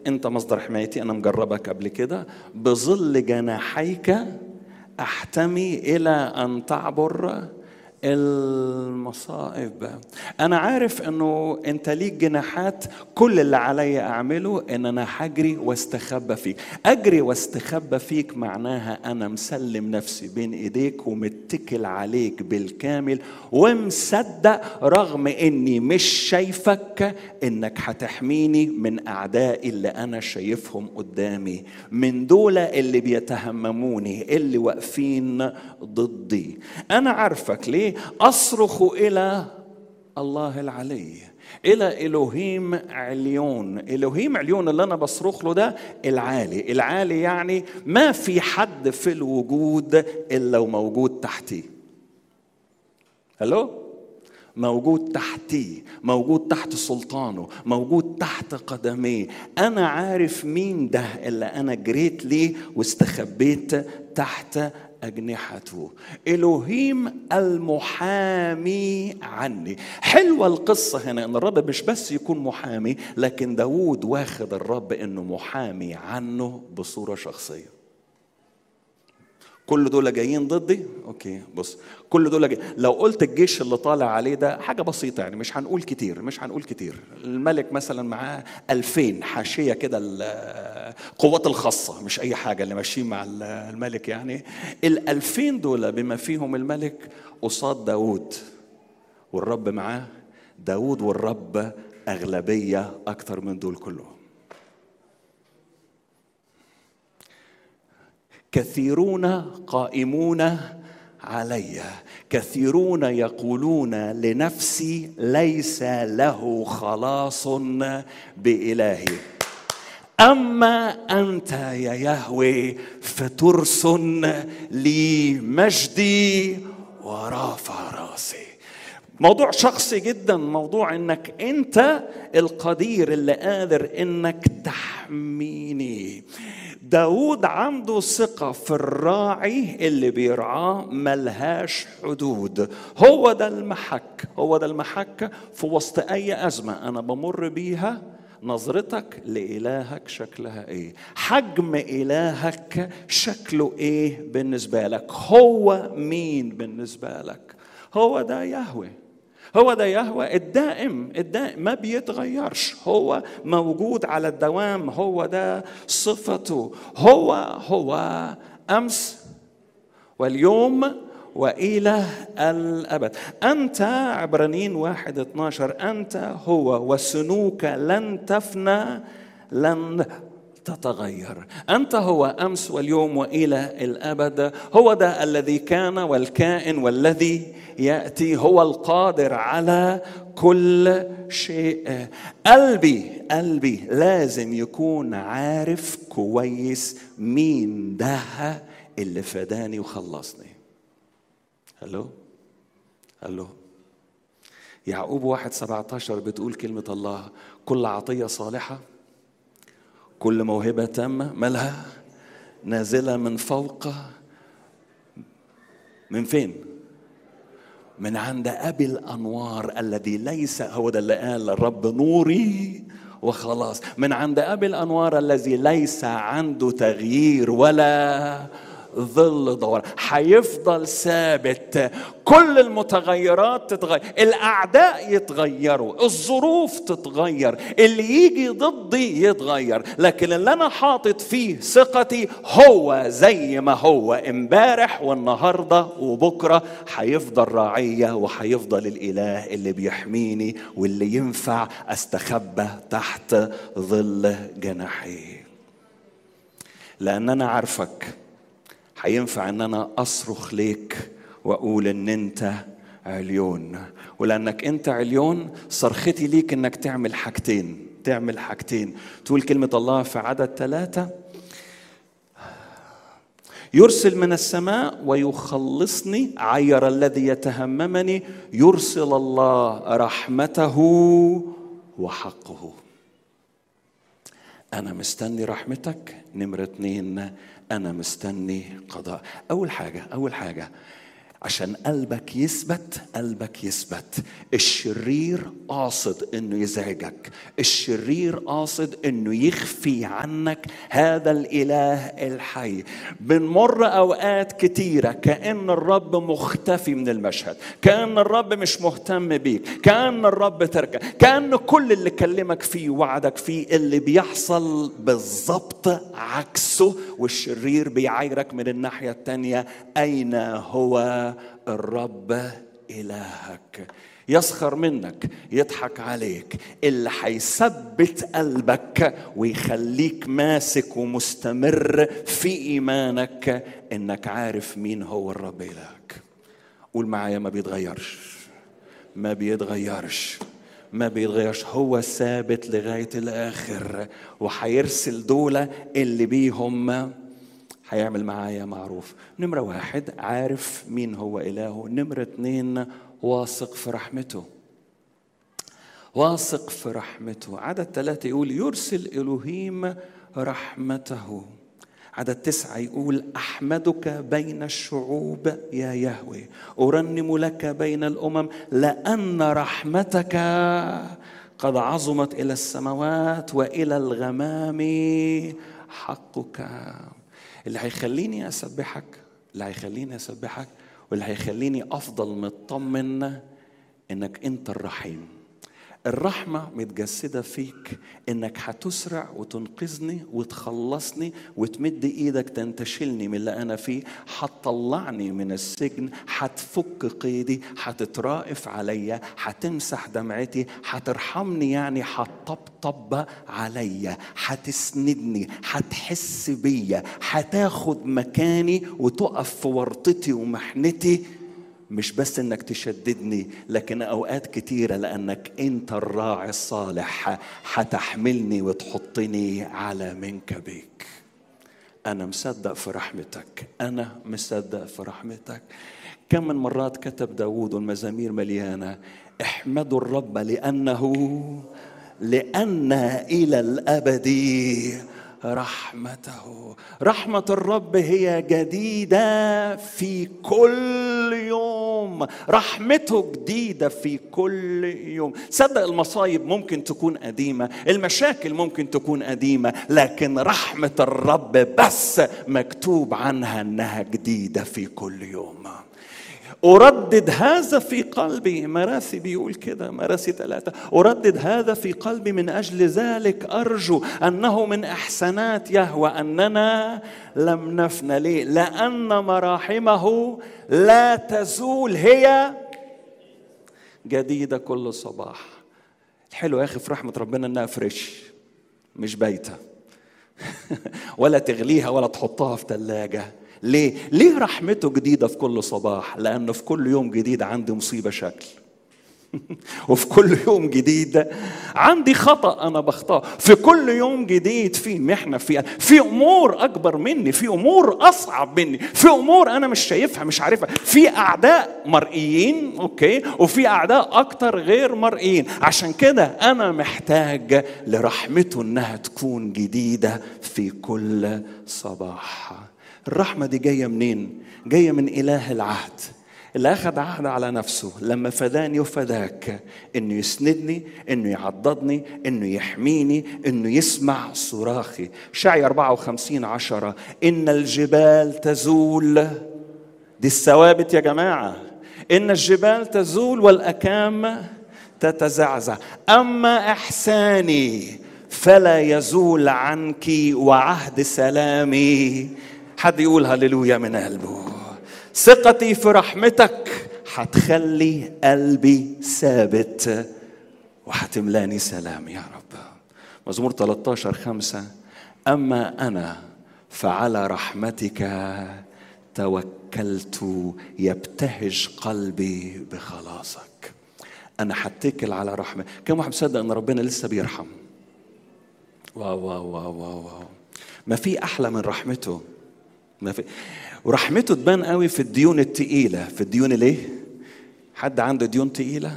انت مصدر حمايتي انا مجربك قبل كده بظل جناحيك احتمي الى ان تعبر المصائب انا عارف انه انت ليك جناحات كل اللي عليا اعمله ان انا هجري واستخبى فيك اجري واستخبى فيك معناها انا مسلم نفسي بين ايديك ومتكل عليك بالكامل ومصدق رغم اني مش شايفك انك هتحميني من اعدائي اللي انا شايفهم قدامي من دول اللي بيتهمموني اللي واقفين ضدي انا عارفك ليه اصرخ الى الله العلي الى الوهيم عليون الوهيم عليون اللي انا بصرخ له ده العالي العالي يعني ما في حد في الوجود الا وموجود تحتيه هلو موجود تحتيه موجود تحت سلطانه موجود تحت قدميه انا عارف مين ده اللي انا جريت ليه واستخبيت تحت أجنحته إلهيم المحامي عني حلوة القصة هنا أن الرب مش بس يكون محامي لكن داود واخد الرب أنه محامي عنه بصورة شخصية كل دول جايين ضدي اوكي بص كل دول جاي. لو قلت الجيش اللي طالع عليه ده حاجه بسيطه يعني مش هنقول كتير مش هنقول كتير الملك مثلا معاه ألفين حاشيه كده القوات الخاصه مش اي حاجه اللي ماشيين مع الملك يعني الألفين دول بما فيهم الملك قصاد داود والرب معاه داود والرب أغلبية أكتر من دول كلهم كثيرون قائمون علي كثيرون يقولون لنفسي ليس له خلاص بإلهي أما أنت يا يهوي فترس لي مجدي ورافع راسي موضوع شخصي جدا موضوع انك انت القدير اللي قادر انك تحميني داود عنده ثقة في الراعي اللي بيرعاه ملهاش حدود هو ده المحك هو ده المحك في وسط أي أزمة أنا بمر بيها نظرتك لإلهك شكلها إيه حجم إلهك شكله إيه بالنسبة لك هو مين بالنسبة لك هو ده يهوه هو ده يهوى الدائم الدائم ما بيتغيرش هو موجود على الدوام هو ده صفته هو هو امس واليوم والى الابد انت عبرانيين واحد اتناشر انت هو وسنوك لن تفنى لن تتغير انت هو امس واليوم والى الابد هو ده الذي كان والكائن والذي ياتي هو القادر على كل شيء قلبي قلبي لازم يكون عارف كويس مين ده اللي فداني وخلصني هلو هلو يعقوب واحد سبعة عشر بتقول كلمة الله كل عطية صالحة كل موهبة تامة مالها نازلة من فوق من فين؟ من عند أبي الأنوار الذي ليس هو ده اللي قال الرب نوري وخلاص من عند أبي الأنوار الذي ليس عنده تغيير ولا ظل دور هيفضل ثابت كل المتغيرات تتغير الاعداء يتغيروا الظروف تتغير اللي يجي ضدي يتغير لكن اللي انا حاطط فيه ثقتي هو زي ما هو امبارح والنهارده وبكره هيفضل راعيه وهيفضل الاله اللي بيحميني واللي ينفع استخبى تحت ظل جناحيه لان انا عارفك هينفع ان انا اصرخ ليك واقول ان انت عليون ولانك انت عليون صرختي ليك انك تعمل حاجتين تعمل حاجتين تقول كلمة الله في عدد ثلاثة يرسل من السماء ويخلصني عير الذي يتهممني يرسل الله رحمته وحقه أنا مستني رحمتك نمرة اتنين أنا مستني قضاء أول حاجة أول حاجة عشان قلبك يثبت قلبك يثبت الشرير قاصد انه يزعجك الشرير قاصد انه يخفي عنك هذا الاله الحي بنمر اوقات كتيره كان الرب مختفي من المشهد كان الرب مش مهتم بيك كان الرب تركك كان كل اللي كلمك فيه وعدك فيه اللي بيحصل بالظبط عكسه والشرير بيعايرك من الناحيه التانيه اين هو الرب إلهك يسخر منك يضحك عليك اللي هيثبت قلبك ويخليك ماسك ومستمر في ايمانك انك عارف مين هو الرب الهك قول معايا ما بيتغيرش ما بيتغيرش ما بيتغيرش هو ثابت لغايه الاخر وهيرسل دولة اللي بيهم هيعمل معايا معروف نمرة واحد عارف مين هو إلهه نمرة اتنين واثق في رحمته واثق في رحمته عدد ثلاثة يقول يرسل إلهيم رحمته عدد تسعة يقول أحمدك بين الشعوب يا يهوي أرنم لك بين الأمم لأن رحمتك قد عظمت إلى السماوات وإلى الغمام حقك اللي هيخليني اسبحك اللي هيخليني اسبحك واللي هيخليني افضل مطمن انك انت الرحيم الرحمة متجسدة فيك انك هتسرع وتنقذني وتخلصني وتمد ايدك تنتشلني من اللي انا فيه هتطلعني من السجن هتفك قيدي هتترائف عليا هتمسح دمعتي هترحمني يعني هتطبطب عليا هتسندني هتحس بيا هتاخد مكاني وتقف في ورطتي ومحنتي مش بس انك تشددني لكن اوقات كتيره لانك انت الراعي الصالح هتحملني وتحطني على منكبك انا مصدق في رحمتك انا مصدق في رحمتك كم من مرات كتب داود والمزامير مليانه احمدوا الرب لانه لان الى الابد رحمته رحمة الرب هي جديدة في كل يوم رحمته جديدة في كل يوم صدق المصايب ممكن تكون قديمة المشاكل ممكن تكون قديمة لكن رحمة الرب بس مكتوب عنها انها جديدة في كل يوم أردد هذا في قلبي مراسي بيقول كده مراسي ثلاثة أردد هذا في قلبي من أجل ذلك أرجو أنه من إحسانات يهوى أننا لم نفنى ليه لأن مراحمه لا تزول هي جديدة كل صباح الحلو يا أخي في رحمة ربنا إنها فريش مش بايتة ولا تغليها ولا تحطها في ثلاجة ليه؟ ليه رحمته جديدة في كل صباح؟ لأنه في كل يوم جديد عندي مصيبة شكل وفي كل يوم جديد عندي خطأ أنا بخطأ في كل يوم جديد في محنة في في أمور أكبر مني في أمور أصعب مني في أمور أنا مش شايفها مش عارفها في أعداء مرئيين أوكي وفي أعداء أكتر غير مرئيين عشان كده أنا محتاج لرحمته إنها تكون جديدة في كل صباح الرحمة دي جاية منين؟ جاية من إله العهد اللي أخذ عهد على نفسه لما فداني وفداك إنه يسندني إنه يعضدني إنه يحميني إنه يسمع صراخي شعي 54 عشرة إن الجبال تزول دي الثوابت يا جماعة إن الجبال تزول والأكام تتزعزع أما إحساني فلا يزول عنك وعهد سلامي حد يقول هللويا من قلبه ثقتي في رحمتك هتخلي قلبي ثابت وهتملاني سلام يا رب مزمور 13 خمسة أما أنا فعلى رحمتك توكلت يبتهج قلبي بخلاصك أنا هتكل على رحمة كم واحد مصدق أن ربنا لسه بيرحم واو واو واو واو, واو. ما في أحلى من رحمته ما في ورحمته تبان قوي في الديون التقيلة في الديون الايه؟ حد عنده ديون تقيلة؟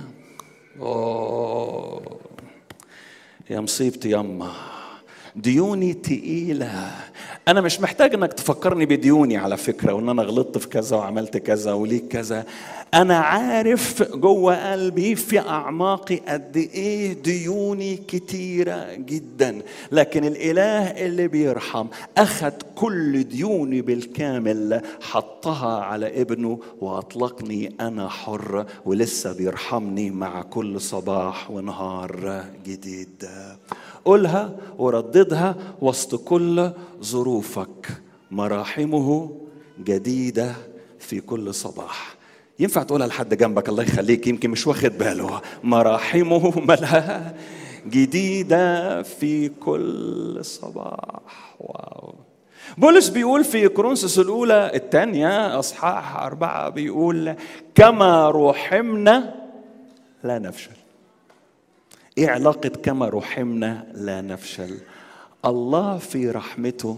أوه يا مصيبتي يما ديوني تقيلة انا مش محتاج انك تفكرني بديوني على فكره وان انا غلطت في كذا وعملت كذا وليك كذا انا عارف جوه قلبي في اعماقي قد ايه ديوني كتيره جدا لكن الاله اللي بيرحم اخذ كل ديوني بالكامل حطها على ابنه واطلقني انا حر ولسه بيرحمني مع كل صباح ونهار جديد قولها ورددها وسط كل ظروفك مراحمه جديده في كل صباح ينفع تقولها لحد جنبك الله يخليك يمكن مش واخد باله مراحمه ملها جديدة في كل صباح واو بولس بيقول في كورنثوس الأولى الثانية أصحاح أربعة بيقول كما رحمنا لا نفشل ايه علاقة كما رحمنا لا نفشل الله في رحمته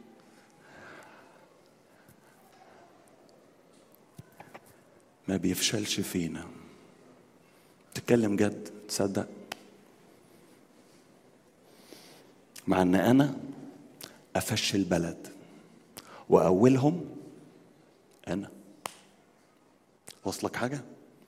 ما بيفشلش فينا تتكلم جد تصدق مع ان انا افشل بلد واولهم انا وصلك حاجه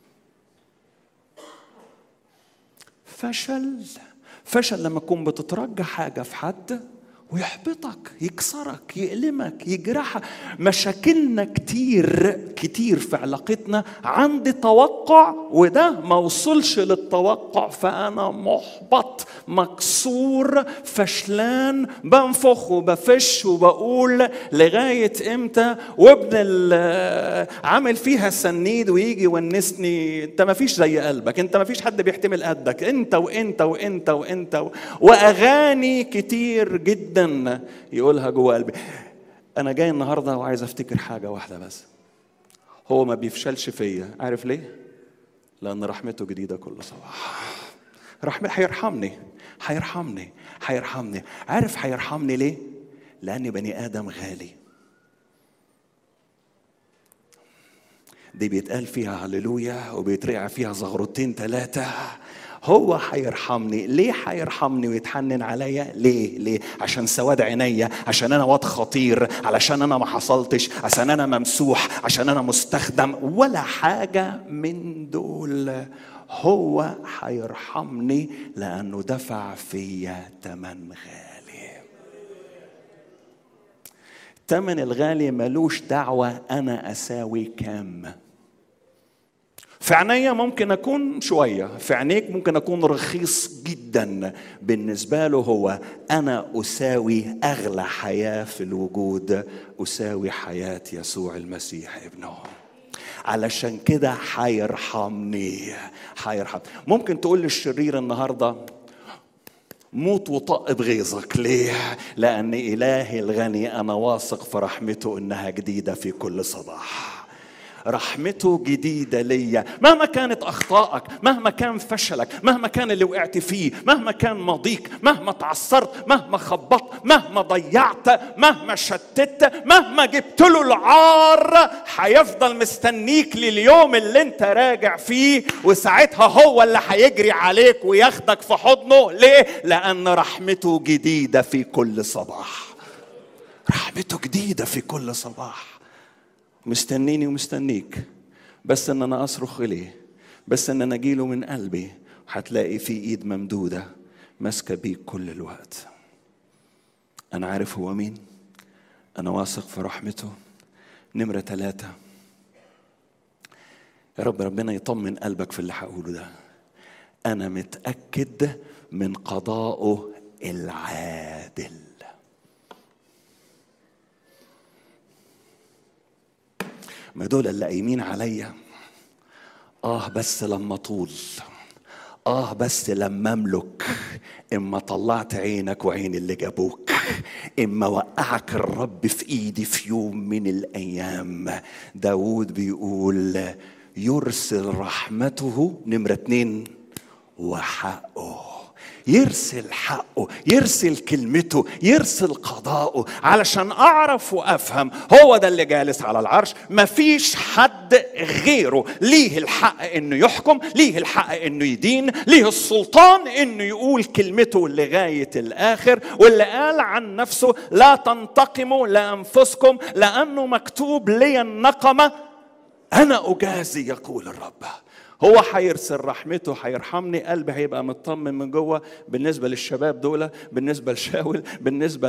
فشل فشل لما تكون بتترجى حاجه في حد ويحبطك يكسرك يألمك يجرحك مشاكلنا كتير كتير في علاقتنا عندي توقع وده ما وصلش للتوقع فأنا محبط مكسور فشلان بنفخ وبفش وبقول لغاية امتى وابن عامل فيها سنيد ويجي يونسني انت ما فيش زي قلبك انت ما فيش حد بيحتمل قدك انت وانت وانت وانت, وانت واغاني كتير جدا جدا يقولها جوه قلبي انا جاي النهارده وعايز افتكر حاجه واحده بس هو ما بيفشلش فيا عارف ليه لان رحمته جديده كل صباح رحمة هيرحمني هيرحمني هيرحمني عارف هيرحمني ليه لاني بني ادم غالي دي بيتقال فيها هللويا وبيترقع فيها زغرتين ثلاثه هو هيرحمني ليه هيرحمني ويتحنن عليا ليه ليه عشان سواد عينيا عشان انا واد خطير علشان انا ما حصلتش عشان انا ممسوح عشان انا مستخدم ولا حاجه من دول هو هيرحمني لانه دفع فيا ثمن غالي الثمن الغالي ملوش دعوه انا اساوي كام في عينيا ممكن اكون شويه في عينيك ممكن اكون رخيص جدا بالنسبه له هو انا اساوي اغلى حياه في الوجود اساوي حياه يسوع المسيح ابنه علشان كده هيرحمني هيرحم ممكن تقول للشرير النهارده موت وطق بغيظك ليه لان الهي الغني انا واثق في رحمته انها جديده في كل صباح رحمته جديدة ليا مهما كانت أخطائك مهما كان فشلك مهما كان اللي وقعت فيه مهما كان ماضيك مهما تعثرت مهما خبطت مهما ضيعت مهما شتت مهما جبت له العار هيفضل مستنيك لليوم اللي انت راجع فيه وساعتها هو اللي هيجري عليك وياخدك في حضنه ليه لأن رحمته جديدة في كل صباح رحمته جديدة في كل صباح مستنيني ومستنيك بس ان انا اصرخ اليه بس ان انا اجيله من قلبي هتلاقي في ايد ممدوده ماسكه بيك كل الوقت انا عارف هو مين انا واثق في رحمته نمره ثلاثه يا رب ربنا يطمن قلبك في اللي هقوله ده انا متاكد من قضائه العادل ما دول اللي قايمين عليا اه بس لما طول اه بس لما املك اما طلعت عينك وعين اللي جابوك اما وقعك الرب في ايدي في يوم من الايام داود بيقول يرسل رحمته نمرة اتنين وحقه يرسل حقه يرسل كلمته يرسل قضاءه علشان اعرف وافهم هو ده اللي جالس على العرش مفيش حد غيره ليه الحق انه يحكم ليه الحق انه يدين ليه السلطان انه يقول كلمته لغايه الاخر واللي قال عن نفسه لا تنتقموا لانفسكم لانه مكتوب لي النقمه انا اجازي يقول الرب هو هيرسل رحمته هيرحمني قلبي هيبقى مطمن من جوه بالنسبه للشباب دول بالنسبه لشاول بالنسبه